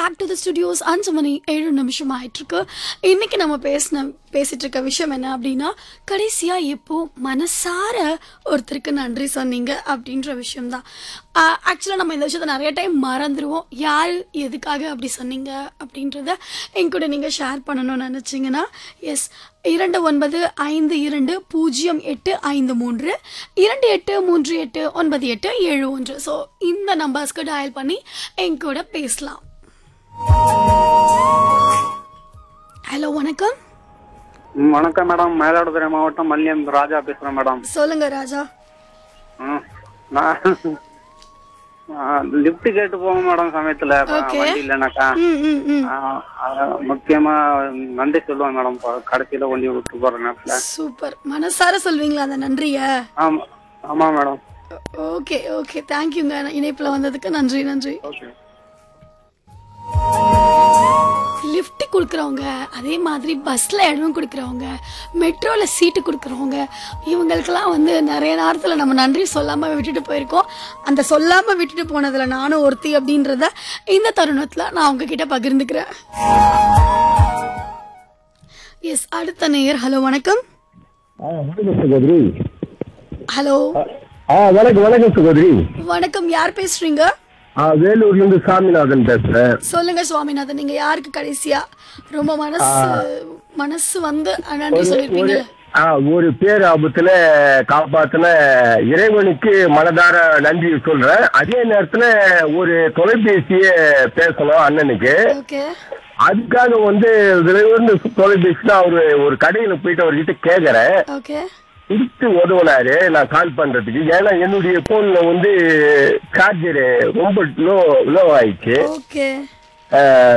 Back to the studios அஞ்சு மணி ஏழு நிமிஷம் ஆயிட்டு இருக்கு இன்னைக்கு நம்ம பேசின பேசிட்டு இருக்க விஷயம் என்ன அப்படின்னா கடைசியா எப்போ மனசார ஒருத்தருக்கு நன்றி சொன்னீங்க அப்படின்ற விஷயம்தான் ஆக்சுவலாக நம்ம இந்த விஷயத்த நிறைய டைம் மறந்துடுவோம் யார் எதுக்காக அப்படி சொன்னீங்க அப்படின்றத என் கூட நீங்கள் ஷேர் பண்ணணும்னு நினச்சிங்கன்னா எஸ் இரண்டு ஒன்பது ஐந்து இரண்டு பூஜ்ஜியம் எட்டு ஐந்து மூன்று இரண்டு எட்டு மூன்று எட்டு ஒன்பது எட்டு ஏழு ஒன்று ஸோ இந்த நம்பர்ஸ்க்கு டயல் பண்ணி என் கூட பேசலாம் ஹலோ வணக்கம் ம், வணக்கம் மேடம் மயிலாடுதுறை மாவட்டம் மல்லியம் ராஜா பேசுறேன் மேடம் சொல்லுங்க ராஜா ம், நான் லிஃப்ட் கேட்டு போவோம் மேடம் சமயத்துல ப- Okay. வண்டி இல்லைனாக்கா ம் ம் ம் ஆ, அத முக்கியமா நன்றி சொல்லுவேன் மேடம் ப- கடைசியில வண்டி விட்டு போற நேரத்துல சூப்பர் மனசார சொல்வீங்களா அந்த நன்றிய ஆமா ஆமா மேடம் ஓகே ஓகே தேங்க்யூங்க இணைப்புல வந்ததுக்கு நன்றி நன்றி ஓகே லிஃப்ட் கொடுக்குறவங்க அதே மாதிரி பஸ்ஸில் இடம் கொடுக்குறவங்க மெட்ரோவில் சீட்டு கொடுக்குறவங்க இவங்களுக்கெல்லாம் வந்து நிறைய நேரத்தில் நம்ம நன்றி சொல்லாமல் விட்டுட்டு போயிருக்கோம் அந்த சொல்லாமல் விட்டுட்டு போனதில் நானும் ஒருத்தி அப்படின்றத இந்த தருணத்தில் நான் உங்ககிட்ட பகிர்ந்துக்கிறேன் எஸ் அடுத்த நேயர் ஹலோ வணக்கம் ஆ வணக்கம் சகோதரி ஹலோ ஆ வணக்கம் வணக்கம் சகோதரி வணக்கம் யார் பேசுறீங்க ஆ வேலூர்ல இருந்து சாமிநாதன் பேசுறேன் சொல்லுங்க சுவாமிநாதன் நீங்க யாருக்கு கடைசியா ரொம்ப மனசு மனசு வந்து நன்றி ஒரு சொல்லிருப்பீங்கல்ல ஆ ஒரு பேர் ஆபத்துல காப்பாத்தின இறைவனுக்கு மனதார நன்றி சொல்றேன் அதே நேரத்துல ஒரு தொலைபேசிய பேசணும் அண்ணனுக்கு ஓகே அதுக்காக வந்து விரைவுன்னு தொலைபேசி தான் அவரு ஒரு கடையில போயிட்டு அவர்கிட்ட கேக்குறேன் ஓகே கொடுத்து உதவுனாரு நான் கால் பண்றதுக்கு ஏன்னா என்னுடைய போன்ல வந்து சார்ஜர் ரொம்ப லோ லோ ஆயிடுச்சு ஓகே ஆ,